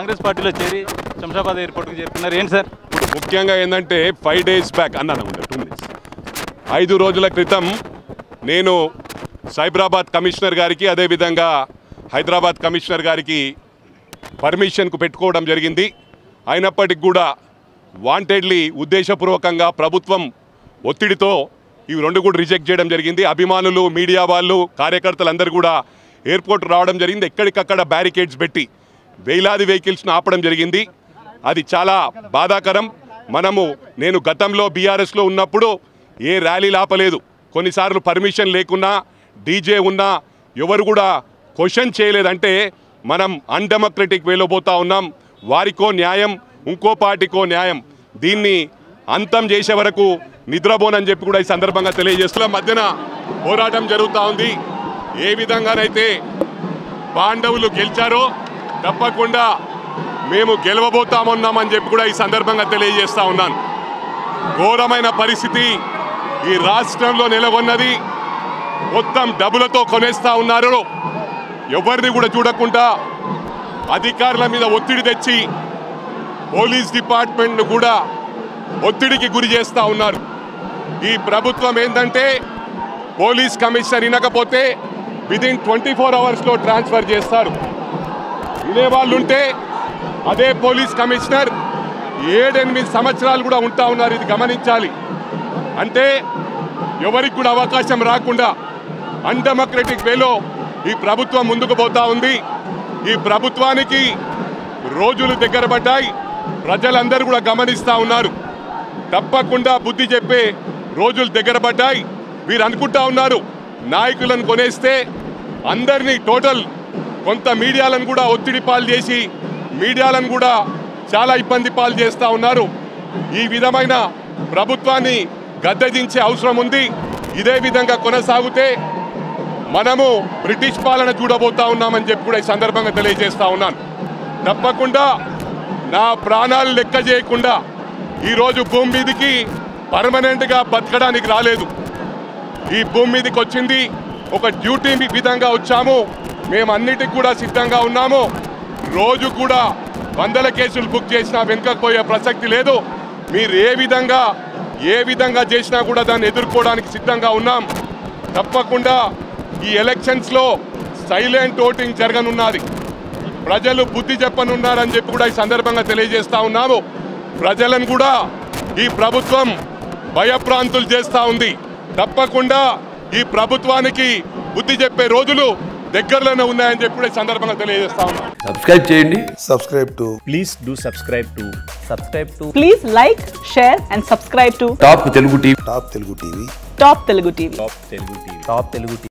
కాంగ్రెస్ పార్టీలో చేరి శంషాబాద్ ఎయిర్పోర్ట్కి చేరుకున్నారు ఏంటి సార్ ముఖ్యంగా ఏంటంటే ఫైవ్ డేస్ బ్యాక్ అన్నాను ఉండే టూ మినిట్స్ ఐదు రోజుల క్రితం నేను సైబరాబాద్ కమిషనర్ గారికి అదేవిధంగా హైదరాబాద్ కమిషనర్ గారికి పర్మిషన్కు పెట్టుకోవడం జరిగింది అయినప్పటికి కూడా వాంటెడ్లీ ఉద్దేశపూర్వకంగా ప్రభుత్వం ఒత్తిడితో ఇవి రెండు కూడా రిజెక్ట్ చేయడం జరిగింది అభిమానులు మీడియా వాళ్ళు కార్యకర్తలందరూ కూడా ఎయిర్పోర్ట్ రావడం జరిగింది ఎక్కడికక్కడ బ్యారికేడ్స్ పెట్టి వేలాది వెహికల్స్ను ఆపడం జరిగింది అది చాలా బాధాకరం మనము నేను గతంలో బీఆర్ఎస్లో ఉన్నప్పుడు ఏ ర్యాలీలు ఆపలేదు కొన్నిసార్లు పర్మిషన్ లేకున్నా డీజే ఉన్నా ఎవరు కూడా క్వశ్చన్ చేయలేదంటే మనం అన్డెమోక్రటిక్ వేలో పోతా ఉన్నాం వారికో న్యాయం ఇంకో పార్టీకో న్యాయం దీన్ని అంతం చేసే వరకు నిద్రపోనని చెప్పి కూడా ఈ సందర్భంగా తెలియజేస్తున్న మధ్యన పోరాటం జరుగుతూ ఉంది ఏ విధంగానైతే పాండవులు గెలిచారో తప్పకుండా మేము గెలవబోతామన్నామని చెప్పి కూడా ఈ సందర్భంగా తెలియజేస్తా ఉన్నాను ఘోరమైన పరిస్థితి ఈ రాష్ట్రంలో నెలకొన్నది మొత్తం డబ్బులతో కొనేస్తా ఉన్నారు ఎవరిని కూడా చూడకుండా అధికారుల మీద ఒత్తిడి తెచ్చి పోలీస్ డిపార్ట్మెంట్ను కూడా ఒత్తిడికి గురి చేస్తూ ఉన్నారు ఈ ప్రభుత్వం ఏంటంటే పోలీస్ కమిషనర్ వినకపోతే విదిన్ ట్వంటీ ఫోర్ అవర్స్లో ట్రాన్స్ఫర్ చేస్తారు వినేవాళ్ళు ఉంటే అదే పోలీస్ కమిషనర్ ఏడెనిమిది సంవత్సరాలు కూడా ఉంటా ఉన్నారు ఇది గమనించాలి అంటే ఎవరికి కూడా అవకాశం రాకుండా అన్డెమోక్రటిక్ వేలో ఈ ప్రభుత్వం ముందుకు పోతా ఉంది ఈ ప్రభుత్వానికి రోజులు దగ్గర పడ్డాయి ప్రజలందరూ కూడా గమనిస్తూ ఉన్నారు తప్పకుండా బుద్ధి చెప్పే రోజులు దగ్గర పడ్డాయి వీరు అనుకుంటా ఉన్నారు నాయకులను కొనేస్తే అందరినీ టోటల్ కొంత మీడియాలను కూడా ఒత్తిడి పాలు చేసి మీడియాలను కూడా చాలా ఇబ్బంది పాలు చేస్తూ ఉన్నారు ఈ విధమైన ప్రభుత్వాన్ని గద్దెదించే అవసరం ఉంది ఇదే విధంగా కొనసాగితే మనము బ్రిటిష్ పాలన చూడబోతా ఉన్నామని చెప్పి కూడా ఈ సందర్భంగా తెలియజేస్తా ఉన్నాను తప్పకుండా నా ప్రాణాలు లెక్క చేయకుండా ఈరోజు భూమి మీదకి పర్మనెంట్గా బతకడానికి రాలేదు ఈ భూమి మీదకి వచ్చింది ఒక డ్యూటీ విధంగా వచ్చాము మేము అన్నిటికి కూడా సిద్ధంగా ఉన్నాము రోజు కూడా వందల కేసులు బుక్ చేసినా వెనుకపోయే ప్రసక్తి లేదు మీరు ఏ విధంగా ఏ విధంగా చేసినా కూడా దాన్ని ఎదుర్కోవడానికి సిద్ధంగా ఉన్నాం తప్పకుండా ఈ ఎలక్షన్స్లో సైలెంట్ ఓటింగ్ జరగనున్నది ప్రజలు బుద్ధి చెప్పనున్నారని చెప్పి కూడా ఈ సందర్భంగా తెలియజేస్తా ఉన్నాము ప్రజలను కూడా ఈ ప్రభుత్వం భయప్రాంతులు చేస్తూ ఉంది తప్పకుండా ఈ ప్రభుత్వానికి బుద్ధి చెప్పే రోజులు దగ్గరలోనే ఉన్నాయని చెప్పి కూడా ఈ సందర్భంగా తెలియజేస్తా ఉన్నాం సబ్స్క్రైబ్ చేయండి subscribe to please do subscribe to subscribe to Please like, share, and subscribe to top Telugu TV Top Telugu TV. Top Telugu TV. top telugu tv top telugu TV.